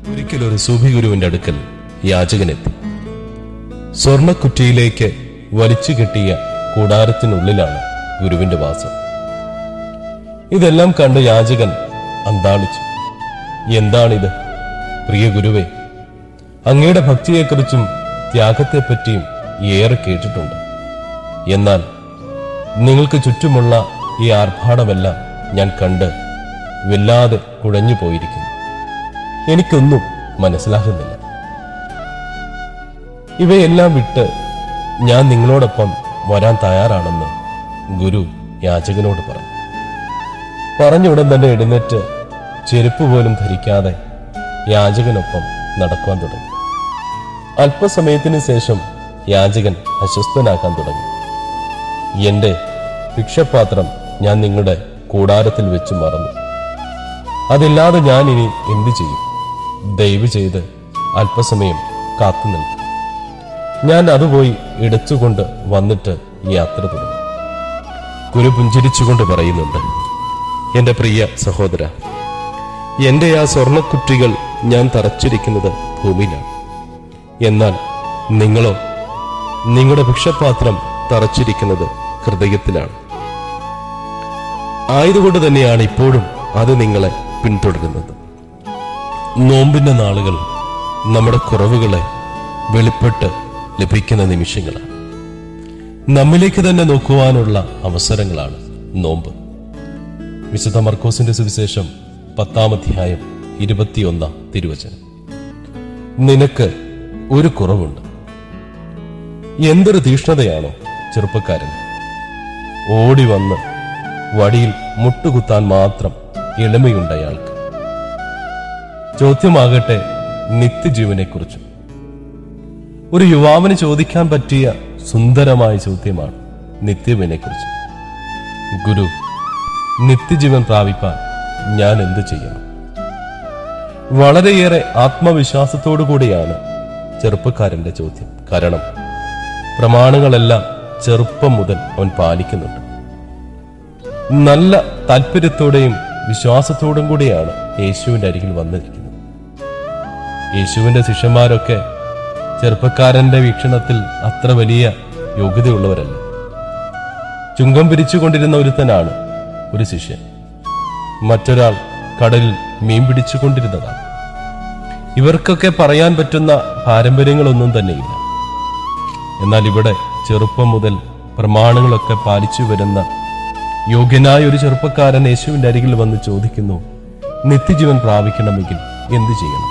ഒരിക്കൽ ഒരു സൂഫി ഗുരുവിന്റെ അടുക്കൽ യാചകനെത്തി സ്വർണക്കുറ്റിയിലേക്ക് വലിച്ചു കെട്ടിയ കൂടാരത്തിനുള്ളിലാണ് ഗുരുവിന്റെ വാസം ഇതെല്ലാം കണ്ട് യാചകൻ അന്താളിച്ചു എന്താണിത് പ്രിയ ഗുരുവേ അങ്ങയുടെ ഭക്തിയെക്കുറിച്ചും ത്യാഗത്തെപ്പറ്റിയും ഏറെ കേട്ടിട്ടുണ്ട് എന്നാൽ നിങ്ങൾക്ക് ചുറ്റുമുള്ള ഈ ആർഭാടമെല്ലാം ഞാൻ കണ്ട് വല്ലാതെ കുഴഞ്ഞു പോയിരിക്കുന്നു എനിക്കൊന്നും മനസ്സിലാകുന്നില്ല ഇവയെല്ലാം വിട്ട് ഞാൻ നിങ്ങളോടൊപ്പം വരാൻ തയ്യാറാണെന്ന് ഗുരു യാചകനോട് പറഞ്ഞു പറഞ്ഞ ഉടൻ തന്നെ എഴുന്നേറ്റ് ചെരുപ്പ് പോലും ധരിക്കാതെ യാചകനൊപ്പം നടക്കുവാൻ തുടങ്ങി അല്പസമയത്തിന് ശേഷം യാചകൻ അസ്വസ്ഥനാക്കാൻ തുടങ്ങി എന്റെ ഭിക്ഷപാത്രം ഞാൻ നിങ്ങളുടെ കൂടാരത്തിൽ വെച്ച് മറന്നു അതില്ലാതെ ഞാൻ ഇനി എന്തു ചെയ്യും ദയവ് ചെയ്ത് അല്പസമയം കാത്തു നിൽക്കും ഞാൻ അതുപോയി എടുത്തുകൊണ്ട് വന്നിട്ട് യാത്ര തുടങ്ങി ഗുരു പുഞ്ചിരിച്ചുകൊണ്ട് പറയുന്നുണ്ട് എന്റെ പ്രിയ സഹോദര എന്റെ ആ സ്വർണക്കുറ്റികൾ ഞാൻ തറച്ചിരിക്കുന്നത് ഭൂമിയിലാണ് എന്നാൽ നിങ്ങളോ നിങ്ങളുടെ ഭിക്ഷപാത്രം തറച്ചിരിക്കുന്നത് ഹൃദയത്തിലാണ് ആയതുകൊണ്ട് തന്നെയാണ് ഇപ്പോഴും അത് നിങ്ങളെ പിന്തുടരുന്നത് നോമ്പിന്റെ നാളുകൾ നമ്മുടെ കുറവുകളെ വെളിപ്പെട്ട് ലഭിക്കുന്ന നിമിഷങ്ങളാണ് നമ്മിലേക്ക് തന്നെ നോക്കുവാനുള്ള അവസരങ്ങളാണ് നോമ്പ് വിശുദ്ധ മർക്കോസിന്റെ സുവിശേഷം പത്താം അധ്യായം ഇരുപത്തിയൊന്നാം തിരുവചനം നിനക്ക് ഒരു കുറവുണ്ട് എന്തൊരു തീഷ്ണതയാണോ ചെറുപ്പക്കാരൻ ഓടി വന്ന് വടിയിൽ മുട്ടുകുത്താൻ മാത്രം എളിമയുണ്ട് അയാൾക്ക് ചോദ്യമാകട്ടെ നിത്യജീവനെക്കുറിച്ചും ഒരു യുവാവിന് ചോദിക്കാൻ പറ്റിയ സുന്ദരമായ ചോദ്യമാണ് നിത്യവിനെക്കുറിച്ച് ഗുരു നിത്യജീവൻ പ്രാപിപ്പാൻ ഞാൻ എന്ത് ചെയ്യണം വളരെയേറെ ആത്മവിശ്വാസത്തോടു കൂടിയാണ് ചെറുപ്പക്കാരന്റെ ചോദ്യം കാരണം പ്രമാണങ്ങളെല്ലാം ചെറുപ്പം മുതൽ അവൻ പാലിക്കുന്നുണ്ട് നല്ല താല്പര്യത്തോടെയും വിശ്വാസത്തോടും കൂടിയാണ് യേശുവിന്റെ അരികിൽ വന്നിരിക്കുന്നത് യേശുവിന്റെ ശിഷ്യന്മാരൊക്കെ ചെറുപ്പക്കാരന്റെ വീക്ഷണത്തിൽ അത്ര വലിയ യോഗ്യതയുള്ളവരല്ല ചുങ്കം പിരിച്ചുകൊണ്ടിരുന്ന ഒരുത്തനാണ് ഒരു ശിഷ്യൻ മറ്റൊരാൾ കടലിൽ മീൻ പിടിച്ചുകൊണ്ടിരുന്നതാണ് ഇവർക്കൊക്കെ പറയാൻ പറ്റുന്ന പാരമ്പര്യങ്ങളൊന്നും തന്നെയില്ല എന്നാൽ ഇവിടെ ചെറുപ്പം മുതൽ പ്രമാണങ്ങളൊക്കെ പാലിച്ചു വരുന്ന യോഗ്യനായ ഒരു ചെറുപ്പക്കാരൻ യേശുവിന്റെ അരികിൽ വന്ന് ചോദിക്കുന്നു നിത്യജീവൻ പ്രാപിക്കണമെങ്കിൽ എന്തു ചെയ്യണം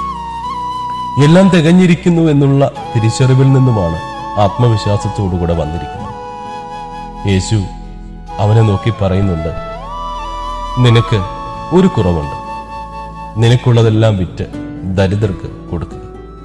എല്ലാം തികഞ്ഞിരിക്കുന്നു എന്നുള്ള തിരിച്ചറിവിൽ നിന്നുമാണ് ആത്മവിശ്വാസത്തോടുകൂടെ വന്നിരിക്കുന്നത് യേശു അവനെ നോക്കി പറയുന്നുണ്ട് നിനക്ക് ഒരു കുറവുണ്ട് നിനക്കുള്ളതെല്ലാം വിറ്റ് ദരിദ്രർക്ക് കൊടുക്കുക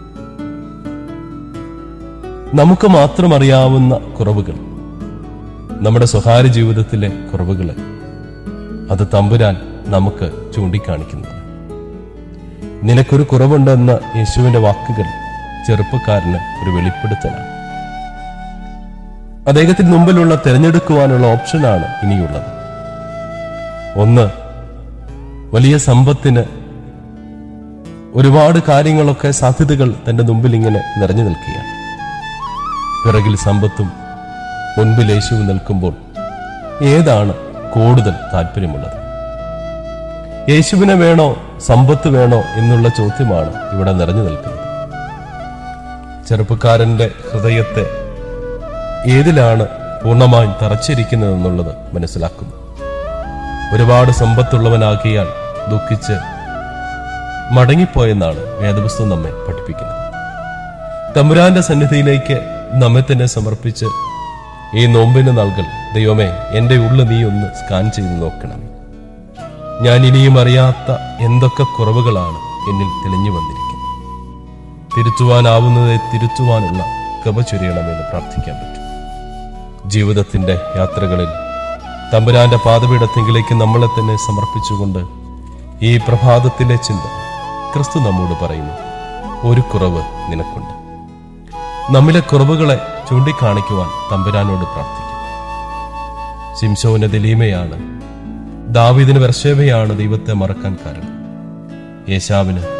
നമുക്ക് മാത്രം അറിയാവുന്ന കുറവുകൾ നമ്മുടെ സ്വകാര്യ ജീവിതത്തിലെ കുറവുകളെ അത് തമ്പുരാൻ നമുക്ക് ചൂണ്ടിക്കാണിക്കുന്നത് നിനക്കൊരു കുറവുണ്ടെന്ന യേശുവിന്റെ വാക്കുകൾ ചെറുപ്പക്കാരന് ഒരു വെളിപ്പെടുത്തലാണ് അദ്ദേഹത്തിന് മുമ്പിലുള്ള തിരഞ്ഞെടുക്കുവാനുള്ള ഓപ്ഷനാണ് ഇനിയുള്ളത് ഒന്ന് വലിയ സമ്പത്തിന് ഒരുപാട് കാര്യങ്ങളൊക്കെ സാധ്യതകൾ തന്റെ മുമ്പിൽ ഇങ്ങനെ നിറഞ്ഞു നിൽക്കുകയാണ് പിറകിൽ സമ്പത്തും മുൻപിൽ യേശുവും നിൽക്കുമ്പോൾ ഏതാണ് കൂടുതൽ താല്പര്യമുള്ളത് യേശുവിനെ വേണോ സമ്പത്ത് വേണോ എന്നുള്ള ചോദ്യമാണ് ഇവിടെ നിറഞ്ഞു നിൽക്കുന്നത് ചെറുപ്പക്കാരന്റെ ഹൃദയത്തെ ഏതിലാണ് പൂർണ്ണമായും തറച്ചിരിക്കുന്നതെന്നുള്ളത് മനസ്സിലാക്കുന്നു ഒരുപാട് സമ്പത്തുള്ളവനാക്കിയാൽ ദുഃഖിച്ച് മടങ്ങിപ്പോയെന്നാണ് വേദപുസ്തകം നമ്മെ പഠിപ്പിക്കുന്നത് തമ്പുരാന്റെ സന്നിധിയിലേക്ക് നമ്മെ തന്നെ സമർപ്പിച്ച് ഈ നോമ്പിന് നൽകൽ ദൈവമേ എന്റെ ഉള്ളു നീ ഒന്ന് സ്കാൻ ചെയ്ത് നോക്കണം ഞാൻ ഇനിയും അറിയാത്ത എന്തൊക്കെ കുറവുകളാണ് എന്നിൽ തെളിഞ്ഞു വന്നിരിക്കുന്നത് തിരുത്തുവാനാവുന്നതെ തിരുത്തുവാനുള്ള കൃപ ചൊരിയണമെന്ന് പ്രാർത്ഥിക്കാൻ പറ്റും ജീവിതത്തിന്റെ യാത്രകളിൽ തമ്പുരാന്റെ പാതപീഠത്തെങ്കിലേക്ക് നമ്മളെ തന്നെ സമർപ്പിച്ചുകൊണ്ട് ഈ പ്രഭാതത്തിലെ ചിന്ത ക്രിസ്തു നമ്മോട് പറയുന്നു ഒരു കുറവ് നിനക്കുണ്ട് നമ്മിലെ കുറവുകളെ ചൂണ്ടിക്കാണിക്കുവാൻ തമ്പുരാനോട് പ്രാർത്ഥിക്കും ശിംശോന് ദലീമയാണ് ദാവിദിന് വർഷേവയാണ് ദൈവത്തെ മറക്കാൻ കാരണം യേശാവിന്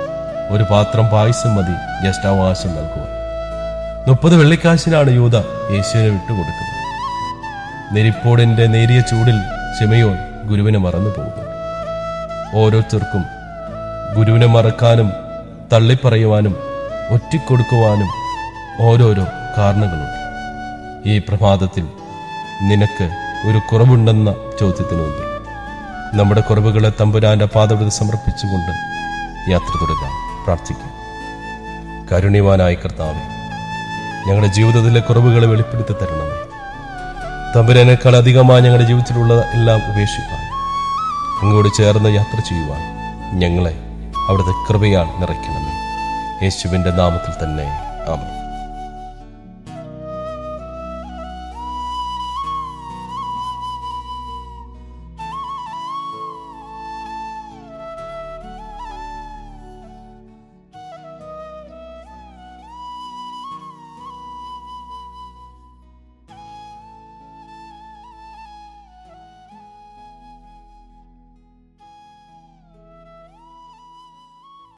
ഒരു പാത്രം പായസം മതി ജ്യേഷ്ഠാവകാശം നൽകുവാൻ മുപ്പത് വെള്ളിക്കാശിനാണ് യൂത യേശുവിനെ വിട്ടുകൊടുക്കുന്നത് നെരിപ്പോടിന്റെ നേരിയ ചൂടിൽ ഷിമയോൻ ഗുരുവിനെ മറന്നു പോകുന്നു ഓരോരുത്തർക്കും ഗുരുവിനെ മറക്കാനും തള്ളിപ്പറയുവാനും ഒറ്റിക്കൊടുക്കുവാനും ഓരോരോ കാരണങ്ങളുണ്ട് ഈ പ്രഭാതത്തിൽ നിനക്ക് ഒരു കുറവുണ്ടെന്ന ചോദ്യത്തിന് മുമ്പിൽ നമ്മുടെ കുറവുകളെ തമ്പുരാന്റെ പാദവിധ സമർപ്പിച്ചുകൊണ്ട് യാത്ര തുടരാം പ്രാർത്ഥിക്കാം കരുണ്യവാനായ കർത്താവെ ഞങ്ങളുടെ ജീവിതത്തിലെ കുറവുകളെ വെളിപ്പെടുത്തി തരണമേ തമ്പുരാനേക്കാൾ അധികമായി ഞങ്ങളുടെ ജീവിതത്തിലുള്ള എല്ലാം ഉപേക്ഷിക്കാൻ അങ്ങോട്ട് ചേർന്ന് യാത്ര ചെയ്യുവാൻ ഞങ്ങളെ അവിടുത്തെ കൃപയാൽ നിറയ്ക്കണമേ യേശുവിൻ്റെ നാമത്തിൽ തന്നെ ആമേൻ